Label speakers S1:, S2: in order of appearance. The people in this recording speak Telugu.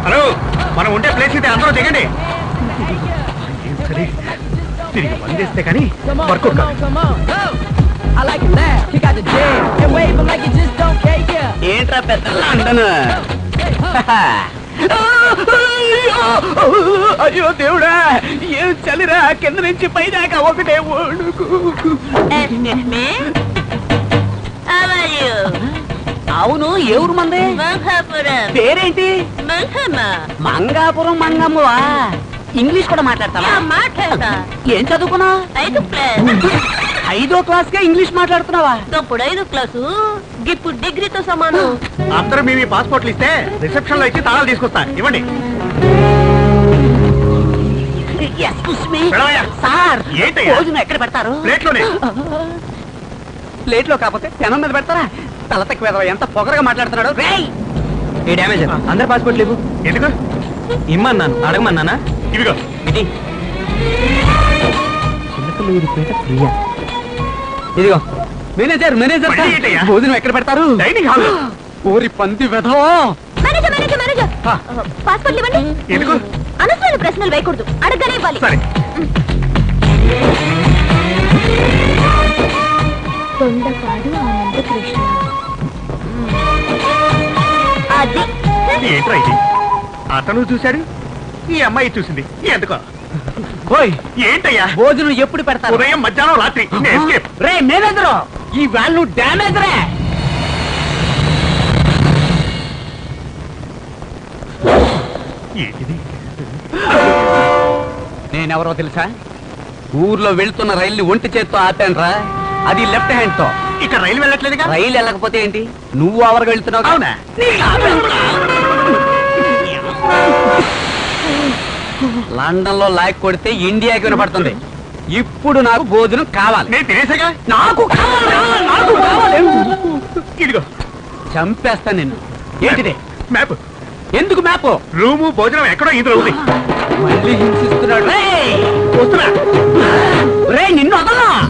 S1: హలో మనం ఉండే ప్లేస్ ఇది అందరూ దిగండి ఏం సరే తిరిగి బందేస్తే కానీ
S2: Come on,
S1: వర్కౌట్
S2: come
S1: కాదు
S2: on, come on. Go. I like it loud. Kick out the jam and wave 'em like you just don't care. Yeah.
S3: ఏంట్రా పెద్ద లండన్ అయ్యో దేవుడా ఏం చలిరా కింద నుంచి పైదాకా ఒకటే ఒడుకు
S4: Excuse me? How are you?
S3: అవును ఎవరు మంది
S4: Mangapuram.
S3: పేరేంటి
S4: Mangama.
S3: మంగాపురం మంగమ్మవా ఇంగ్లీష్ కూడా మాట్లాడతావా
S4: Yeah, మాట్లాడతా
S3: ఏం చదువుకున్నా
S4: ఐదు క్లాస్
S3: ఐదో క్లాస్ కే ఇంగ్లీష్ మాట్లాడుతున్నావా
S4: అప్పుడు ఐదు క్లాసు ఇప్పుడు డిగ్రీతో సమానం
S1: అందరూ మీ మీ పాస్పోర్ట్లు ఇస్తే రిసెప్షన్ లో ఇచ్చి తాళాలు తీసుకొస్తా ఇవ్వండి
S3: Excuse me.
S1: పిలవయ్యా.
S3: సార్
S1: ఏంటయ్యా?
S3: భోజనం ఎక్కడ పెడతారు
S1: ప్లేట్లోనే
S3: ప్లేట్ లో కాకపోతే పెనం మీద పెడతారా తల తక్కువ ఎంత పొగరగా మాట్లాడుతున్నాడు రేయ్
S5: ఏ డ్యామేజ్ అందరి పాస్పోర్ట్ లేవు
S1: ఎందుకు
S5: ఇమ్మన్నాను అడగమన్నానా
S1: ఇవిగో
S5: ఇది చిన్నపిల్లపేట ప్రియా ఇదిగో
S3: మేనేజర్ మేనేజర్
S1: మళ్ళీ ఏంటయ్యా?
S3: భోజనం ఎక్కడ పెడతారు
S1: డైనింగ్ హాల్
S3: ఊరి పంది వెధో
S4: మేనేజర్ మేనేజర్ మేనేజర్ పాస్పోర్ట్ ఇవ్వండి
S1: ఎందుకు
S4: అనవసరమైన ప్రశ్నలు వేయకూడదు అడగనే ఇవ్వాలి
S1: సరే
S4: తొండపాడు ఆనంద కృష్ణ అది
S1: ఏంట్రా ఇది అతను చూశాడు ఈ అమ్మాయి చూసింది ఎందుకో
S3: ఓయ్
S1: ఏంటయ్యా
S3: భోజనం ఎప్పుడు పెడతారు
S1: ఉదయం మధ్యాహ్నం రాత్రి ఎస్కేప్
S3: రే మేనేజర్ ఈ వాళ్ళు డ్యామేజ్ రే
S1: ఏంటిది
S3: నేనెవరో తెలుసా ఊర్లో వెళ్తున్న రైల్ని ఒంటి చేత్తో ఆపానురా అది లెఫ్ట్ హ్యాండ్ తో
S1: ఇక రైలు వెళ్ళట్లేదుగా
S3: రైలు వెళ్ళకపోతే ఏంటి నువ్వు అవరకు వెళ్తున్నావు
S1: అవునా?
S3: లండన్ లో లాక్ కొడితే ఇండియాకి వినపడుతుంది ఇప్పుడు నాకు భోజనం కావాలి
S1: నేను తినేసాగా
S3: నాకు కావాలి, కావాలి, నాకు కావాలి.
S1: ఇదిగో
S3: చంపేస్తా నిన్ను ఏంటిది
S1: మ్యాప్
S3: ఎందుకు మ్యాప్
S1: రూము భోజనం ఎక్కడో ఇందులో ఉంది
S3: మళ్ళీ హింసిస్తున్నాడు రేయ్!
S1: వస్తున్నా
S3: రేయ్, నిన్ను వదలను